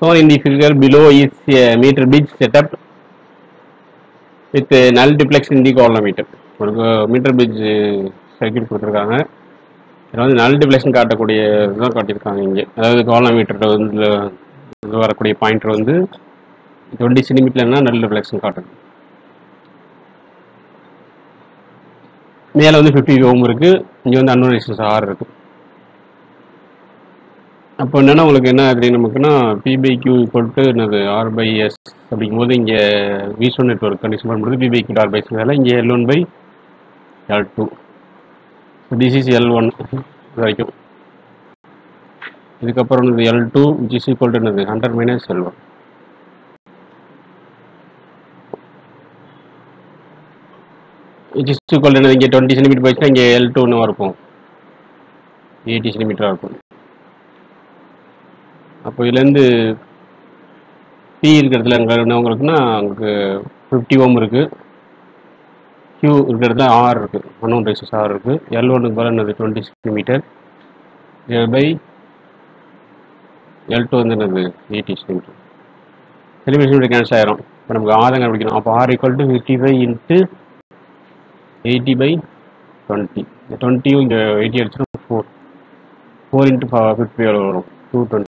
shown in the figure below is a meter bridge setup with a null duplex in the colorimeter ஒரு meter bridge circuit கொடுத்துருக்காங்க இதில் வந்து நல் டிப்ளெக்ஷன் காட்டக்கூடிய இதுதான் காட்டியிருக்காங்க இங்கே அதாவது காலோமீட்டர் வந்து இது வரக்கூடிய பாயிண்டர் வந்து டுவெண்ட்டி சென்டிமீட்டர்னா நல் டிப்ளெக்ஷன் காட்டுது மேலே வந்து ஃபிஃப்டி ஓம் இருக்குது இங்கே வந்து அன்னோன் ரெசிஸ்டன்ஸ் ஆர் இருக்குது அப்போ என்னன்னா உங்களுக்கு என்ன அப்படின்னு நமக்குன்னா P by Q equal to என்னது ஆர் பை எஸ் அப்படிங்கும்போது இங்கே வீசோ நெட்ஒர்க் கண்டிஷன் பண்ணும்போது P by Q R by S வேலை இங்கே L one by L two this is L one வரைக்கும் இதுக்கப்புறம் இது L two which is equal to என்னது hundred minus L one which is equal என்னது இங்கே டுவெண்ட்டி சென்டிமீட்டர் போயிடுச்சுன்னா இங்கே எல் டூன்னு இருக்கும் எயிட்டி சென்டிமீட்டராக இருக்கும் அப்போ இதுலேருந்து பி இருக்கிறதுல அங்கே என்ன உங்களுக்குன்னா அங்கே ஃபிஃப்டி ஓம் இருக்குது கியூ இருக்கிறதுல ஆர் இருக்குது ஒன் ரெசிஸ் ஆர் இருக்குது எல் ஒன்றுக்கு பதில் என்னது twenty centimetre by L two வந்து என்னது எயிட்டி சென்டிமீட்டர் சென்டிமீட்டர் கேன்சல் ஆயிரும் இப்போ நமக்கு ஆதங்க பிடிக்கணும் அப்போ R equal to fifty five into eighty by twenty டுவெண்ட்டியும் இங்கே எயிட்டி அடிச்சுன்னா ஃபோர் ஃபோர் இன்ட்டு ஃபிஃப்டி எவ்வளோ வரும் டூ டுவெண்ட்டி